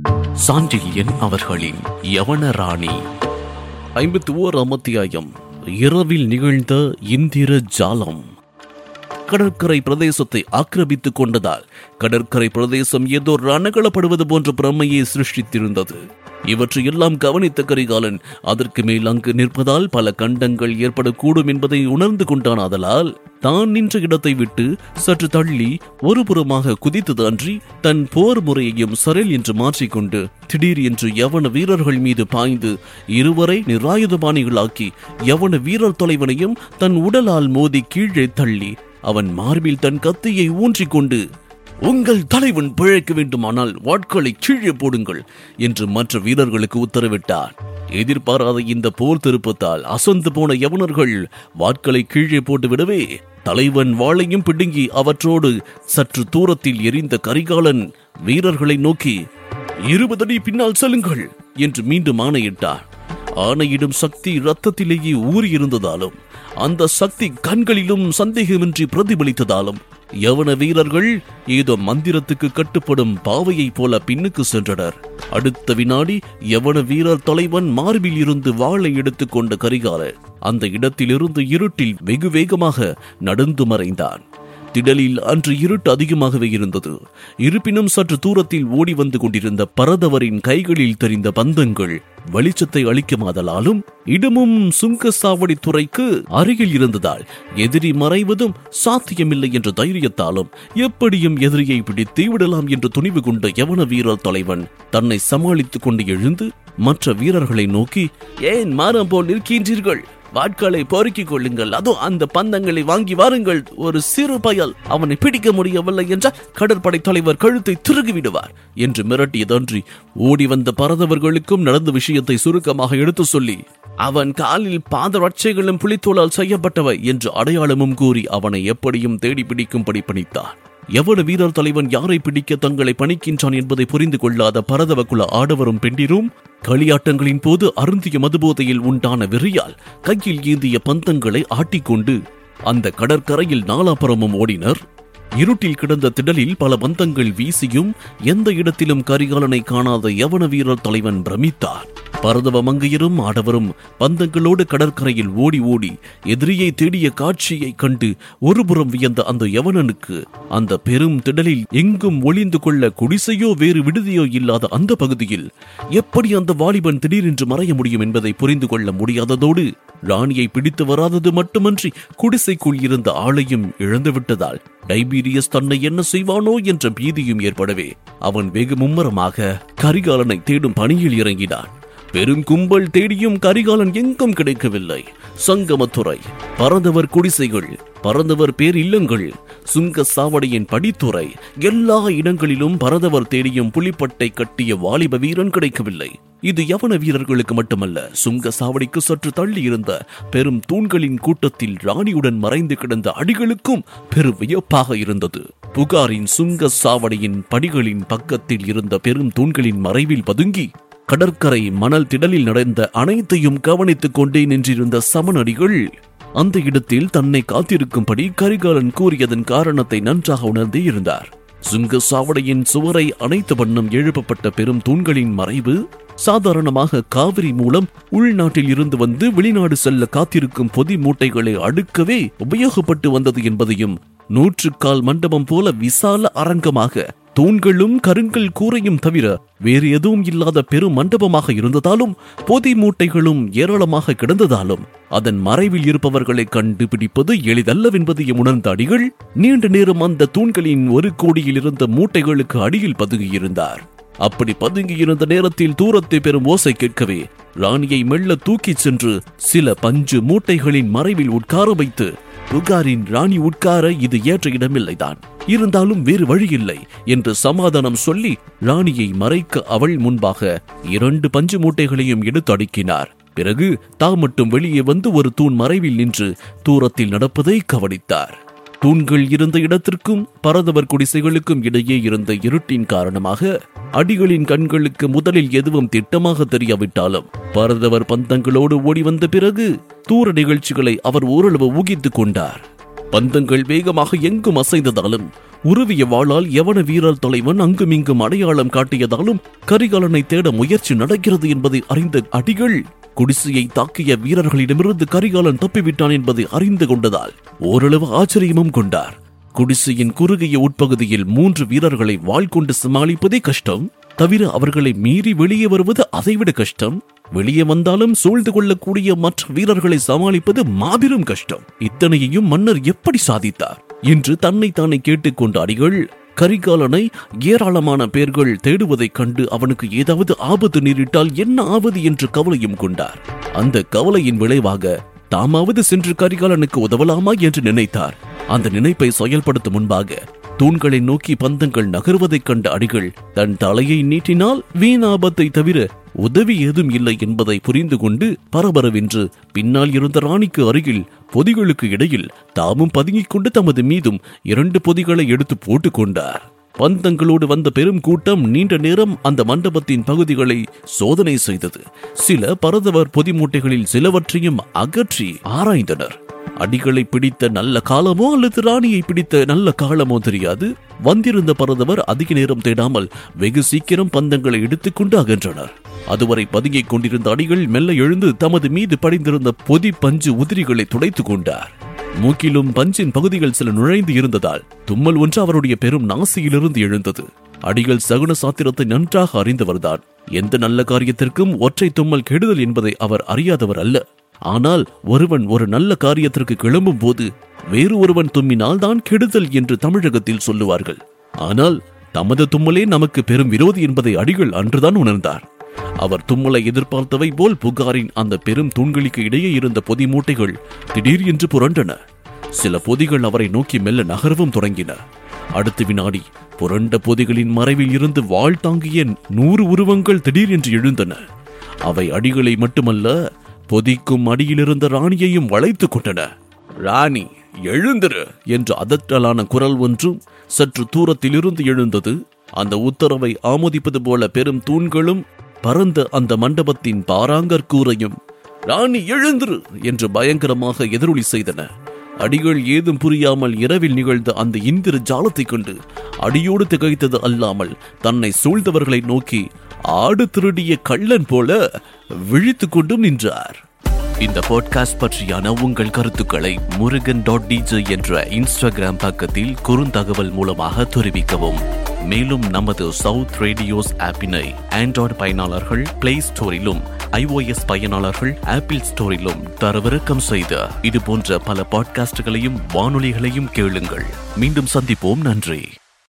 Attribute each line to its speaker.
Speaker 1: சாண்டில்யன் அவர்களின் யவனராணி ஐம்பத்தி ஓராம் அத்தியாயம் இரவில் நிகழ்ந்த இந்திர ஜாலம் கடற்கரை பிரதேசத்தை ஆக்கிரமித்துக் கொண்டதால் கடற்கரை பிரதேசம் ஏதோ ரணகளப்படுவது போன்ற பிரமையை சிருஷ்டித்திருந்தது இவற்றை எல்லாம் கவனித்த கரிகாலன் அதற்கு மேல் அங்கு நிற்பதால் பல கண்டங்கள் ஏற்படக்கூடும் என்பதை உணர்ந்து கொண்டான் ஆதலால் தான் நின்ற இடத்தை விட்டு சற்று தள்ளி ஒரு புறமாக குதித்தது அன்றி தன் போர் முறையையும் சரல் என்று மாற்றிக்கொண்டு திடீர் என்று யவன வீரர்கள் மீது பாய்ந்து இருவரை நிராயுதபாணிகளாக்கி யவன வீரர் தொலைவனையும் தன் உடலால் மோதி கீழே தள்ளி அவன் மார்பில் தன் கத்தியை ஊன்றிக் கொண்டு உங்கள் தலைவன் பிழைக்க வேண்டுமானால் வாட்களை கீழே போடுங்கள் என்று மற்ற வீரர்களுக்கு உத்தரவிட்டார் எதிர்பாராத இந்த போர் திருப்பத்தால் அசந்து போன யவனர்கள் வாட்களை கீழே போட்டு விடவே தலைவன் வாளையும் பிடுங்கி அவற்றோடு சற்று தூரத்தில் எரிந்த கரிகாலன் வீரர்களை நோக்கி இருபது அடி பின்னால் செல்லுங்கள் என்று மீண்டும் ஆணையிட்டார் ஆணையிடும் சக்தி ரத்தத்திலேயே ஊறியிருந்ததாலும் அந்த சக்தி கண்களிலும் சந்தேகமின்றி பிரதிபலித்ததாலும் யவன வீரர்கள் ஏதோ மந்திரத்துக்கு கட்டுப்படும் பாவையைப் போல பின்னுக்கு சென்றனர் அடுத்த வினாடி யவன வீரர் தலைவன் மார்பில் இருந்து வாளை எடுத்துக்கொண்ட கரிகாலர் அந்த இடத்திலிருந்து இருட்டில் வெகு வேகமாக நடந்து மறைந்தான் திடலில் அன்று இருட்டு அதிகமாகவே இருந்தது இருப்பினும் சற்று தூரத்தில் ஓடி வந்து கொண்டிருந்த பரதவரின் கைகளில் தெரிந்த பந்தங்கள் வெளிச்சத்தை அளிக்குமாதலாலும் இடமும் சுங்கசாவடி துறைக்கு அருகில் இருந்ததால் எதிரி மறைவதும் சாத்தியமில்லை என்ற தைரியத்தாலும் எப்படியும் எதிரியை பிடித்து விடலாம் என்று துணிவு கொண்ட யவன வீரர் தலைவன் தன்னை சமாளித்துக் கொண்டு எழுந்து மற்ற வீரர்களை நோக்கி ஏன் மாறம் போல் நிற்கின்றீர்கள் வாட்களை பொறுக்கிக் கொள்ளுங்கள் அதோ அந்த பந்தங்களை வாங்கி வாருங்கள் ஒரு சிறு பயல் அவனை பிடிக்க முடியவில்லை என்றால் கடற்படை தலைவர் கழுத்தை திருகி விடுவார் என்று மிரட்டியதன்றி ஓடி வந்த பரதவர்களுக்கும் நடந்த விஷயத்தை சுருக்கமாக எடுத்து சொல்லி அவன் காலில் பாதரட்சைகளும் புலித்தோளால் செய்யப்பட்டவை என்று அடையாளமும் கூறி அவனை எப்படியும் தேடி பிடிக்கும்படி பணித்தார் எவன வீரர் தலைவன் யாரை பிடிக்க தங்களை பணிக்கின்றான் என்பதை புரிந்து கொள்ளாத பரதவ குல ஆடவரும் பெண்டிரும் களியாட்டங்களின் போது அருந்திய மதுபோதையில் உண்டான வெறியால் கையில் ஏந்திய பந்தங்களை ஆட்டிக்கொண்டு அந்த கடற்கரையில் நாலாபுறமும் ஓடினர் இருட்டில் கிடந்த திடலில் பல பந்தங்கள் வீசியும் எந்த இடத்திலும் கரிகாலனை காணாத யவன வீரர் தலைவன் பிரமித்தார் பரதவ மங்கையரும் ஆடவரும் பந்தங்களோடு கடற்கரையில் ஓடி ஓடி எதிரியை தேடிய காட்சியை கண்டு ஒருபுறம் வியந்த அந்த யவனனுக்கு அந்த பெரும் திடலில் எங்கும் ஒளிந்து கொள்ள குடிசையோ வேறு விடுதியோ இல்லாத அந்த பகுதியில் எப்படி அந்த வாலிபன் திடீரென்று மறைய முடியும் என்பதை புரிந்து கொள்ள முடியாததோடு ராணியை பிடித்து வராதது மட்டுமன்றி குடிசைக்குள் இருந்த ஆளையும் இழந்துவிட்டதால் டைபீரியஸ் தன்னை என்ன செய்வானோ என்ற பீதியும் ஏற்படவே அவன் வெகு மும்மரமாக கரிகாலனை தேடும் பணியில் இறங்கினான் பெரும் கும்பல் தேடியும் கரிகாலன் எங்கும் கிடைக்கவில்லை சங்கமத்துறை பறந்தவர் குடிசைகள் பறந்தவர் பேர் இல்லங்கள் சுங்க சாவடியின் படித்துறை எல்லா இடங்களிலும் பரதவர் தேடியும் புலிப்பட்டை கட்டிய வாலிப வீரன் கிடைக்கவில்லை இது யவன வீரர்களுக்கு மட்டுமல்ல சுங்க சாவடிக்கு சற்று தள்ளி இருந்த பெரும் தூண்களின் கூட்டத்தில் ராணியுடன் மறைந்து கிடந்த அடிகளுக்கும் பெரும் வியப்பாக இருந்தது புகாரின் சுங்க சாவடியின் படிகளின் பக்கத்தில் இருந்த பெரும் தூண்களின் மறைவில் பதுங்கி கடற்கரை மணல் திடலில் நடந்த அனைத்தையும் கவனித்துக் கொண்டே நின்றிருந்த சமணடிகள் அந்த இடத்தில் தன்னை காத்திருக்கும்படி கரிகாலன் கூறியதன் காரணத்தை நன்றாக உணர்ந்தே இருந்தார் சுங்க சாவடியின் சுவரை அனைத்து வண்ணம் எழுப்பப்பட்ட பெரும் தூண்களின் மறைவு சாதாரணமாக காவிரி மூலம் உள்நாட்டில் இருந்து வந்து வெளிநாடு செல்ல காத்திருக்கும் பொதி மூட்டைகளை அடுக்கவே உபயோகப்பட்டு வந்தது என்பதையும் நூற்றுக்கால் மண்டபம் போல விசால அரங்கமாக தூண்களும் கருங்கல் கூரையும் தவிர வேறு எதுவும் இல்லாத பெரும் மண்டபமாக இருந்ததாலும் பொதி மூட்டைகளும் ஏராளமாக கிடந்ததாலும் அதன் மறைவில் இருப்பவர்களை கண்டுபிடிப்பது எளிதல்லவென்பதையும் உணர்ந்த அடிகள் நீண்ட நேரம் அந்த தூண்களின் ஒரு கோடியில் இருந்த மூட்டைகளுக்கு அடியில் பதுங்கியிருந்தார் அப்படி பதுங்கியிருந்த நேரத்தில் தூரத்தை பெறும் ஓசை கேட்கவே ராணியை மெல்ல தூக்கிச் சென்று சில பஞ்சு மூட்டைகளின் மறைவில் உட்கார வைத்து புகாரின் ராணி உட்கார இது ஏற்ற இடமில்லைதான் இருந்தாலும் வேறு வழியில்லை என்று சமாதானம் சொல்லி ராணியை மறைக்க அவள் முன்பாக இரண்டு பஞ்சு மூட்டைகளையும் எடுத்து அடுக்கினார் பிறகு தாம் மட்டும் வெளியே வந்து ஒரு தூண் மறைவில் நின்று தூரத்தில் நடப்பதை கவனித்தார் தூண்கள் இருந்த இடத்திற்கும் பரதவர் குடிசைகளுக்கும் இடையே இருந்த இருட்டின் காரணமாக அடிகளின் கண்களுக்கு முதலில் எதுவும் திட்டமாக தெரியாவிட்டாலும் பரதவர் பந்தங்களோடு ஓடி வந்த பிறகு தூர நிகழ்ச்சிகளை அவர் ஓரளவு ஊகித்துக் கொண்டார் பந்தங்கள் வேகமாக எங்கும் அசைந்ததாலும் உருவிய வாளால் யவன வீரர் தலைவன் அங்குமிங்கும் அடையாளம் காட்டியதாலும் கரிகாலனை தேட முயற்சி நடக்கிறது என்பதை அறிந்த அடிகள் குடிசையை தாக்கிய வீரர்களிடமிருந்து கரிகாலன் தப்பிவிட்டான் என்பதை அறிந்து கொண்டதால் ஓரளவு ஆச்சரியமும் கொண்டார் குடிசையின் குறுகிய உட்பகுதியில் மூன்று வீரர்களை வாள் கொண்டு சமாளிப்பதே கஷ்டம் தவிர அவர்களை மீறி வெளியே வருவது அதைவிட கஷ்டம் வெளியே வந்தாலும் சூழ்ந்து கொள்ளக்கூடிய மற்ற வீரர்களை சமாளிப்பது மாபெரும் கஷ்டம் இத்தனையையும் மன்னர் எப்படி சாதித்தார் என்று தன்னை தானே கேட்டுக்கொண்ட அடிகள் கரிகாலனை ஏராளமான பேர்கள் தேடுவதைக் கண்டு அவனுக்கு ஏதாவது ஆபத்து நேரிட்டால் என்ன ஆவது என்று கவலையும் கொண்டார் அந்த கவலையின் விளைவாக தாமாவது சென்று கரிகாலனுக்கு உதவலாமா என்று நினைத்தார் அந்த நினைப்பை செயல்படுத்தும் முன்பாக தூண்களை நோக்கி பந்தங்கள் நகர்வதைக் கண்ட அடிகள் தன் தலையை நீட்டினால் வீணாபத்தை தவிர உதவி ஏதும் இல்லை என்பதை புரிந்து கொண்டு பரபரவென்று பின்னால் இருந்த ராணிக்கு அருகில் பொதிகளுக்கு இடையில் தாமும் பதுங்கிக் கொண்டு தமது மீதும் இரண்டு பொதிகளை எடுத்து போட்டுக் கொண்டார் பந்தங்களோடு வந்த பெரும் கூட்டம் நீண்ட நேரம் அந்த மண்டபத்தின் பகுதிகளை சோதனை செய்தது சில பரதவர் பொதி மூட்டைகளில் சிலவற்றையும் அகற்றி ஆராய்ந்தனர் அடிகளை பிடித்த நல்ல காலமோ அல்லது ராணியை பிடித்த நல்ல காலமோ தெரியாது வந்திருந்த பரதவர் அதிக நேரம் தேடாமல் வெகு சீக்கிரம் பந்தங்களை எடுத்துக்கொண்டு அகன்றனர் அதுவரை பதுங்கிக் கொண்டிருந்த அடிகள் மெல்ல எழுந்து தமது மீது படிந்திருந்த பொதி பஞ்சு உதிரிகளை துடைத்துக் கொண்டார் மூக்கிலும் பஞ்சின் பகுதிகள் சில நுழைந்து இருந்ததால் தும்மல் ஒன்று அவருடைய பெரும் நாசியிலிருந்து எழுந்தது அடிகள் சகுன சாத்திரத்தை நன்றாக அறிந்தவர்தான் எந்த நல்ல காரியத்திற்கும் ஒற்றை தும்மல் கெடுதல் என்பதை அவர் அறியாதவர் அல்ல ஆனால் ஒருவன் ஒரு நல்ல காரியத்திற்கு கிளம்பும் போது வேறு ஒருவன் தும்மினால் தான் கெடுதல் என்று தமிழகத்தில் சொல்லுவார்கள் ஆனால் தமது தும்மலே நமக்கு பெரும் விரோதி என்பதை அடிகள் அன்றுதான் உணர்ந்தார் அவர் தும்மலை எதிர்பார்த்தவை போல் புகாரின் அந்த பெரும் தூண்களுக்கு இடையே இருந்த பொதி மூட்டைகள் திடீர் என்று புரண்டன சில பொதிகள் அவரை நோக்கி மெல்ல நகரவும் தொடங்கின அடுத்த வினாடி புரண்ட பொதிகளின் மறைவில் இருந்து வாழ் தாங்கிய நூறு உருவங்கள் திடீரென்று எழுந்தன அவை அடிகளை மட்டுமல்ல பொதிக்கும் அடியிலிருந்த ராணியையும் வளைத்துக் கொண்டன ராணி எழுந்திரு என்று அதட்டலான குரல் ஒன்றும் சற்று தூரத்திலிருந்து எழுந்தது அந்த உத்தரவை ஆமோதிப்பது போல பெரும் தூண்களும் பரந்த அந்த மண்டபத்தின் பாராங்கற் கூரையும் ராணி எழுந்திரு என்று பயங்கரமாக எதிரொலி செய்தன அடிகள் ஏதும் புரியாமல் இரவில் நிகழ்ந்த அந்த இந்திர ஜாலத்தைக் கண்டு அடியோடு திகைத்தது அல்லாமல் தன்னை சூழ்ந்தவர்களை நோக்கி ஆடு திருடிய கள்ளன் போல விழித்துக் கொண்டும் நின்றார் இந்த பாட்காஸ்ட் பற்றியான உங்கள் கருத்துக்களை முருகன் டாட் டிஜே என்ற இன்ஸ்டாகிராம் பக்கத்தில் குறுந்தகவல் மூலமாக தெரிவிக்கவும் மேலும் நமது சவுத் ரேடியோஸ் ஆப்பினை ஆண்ட்ராய்டு பயனாளர்கள் பிளே ஸ்டோரிலும் iOS பயனாளர்கள் ஆப்பிள் ஸ்டோரிலும் தரவிறக்கம் செய்த இது போன்ற பல பாட்காஸ்டுகளையும் வானொலிகளையும் கேளுங்கள் மீண்டும் சந்திப்போம் நன்றி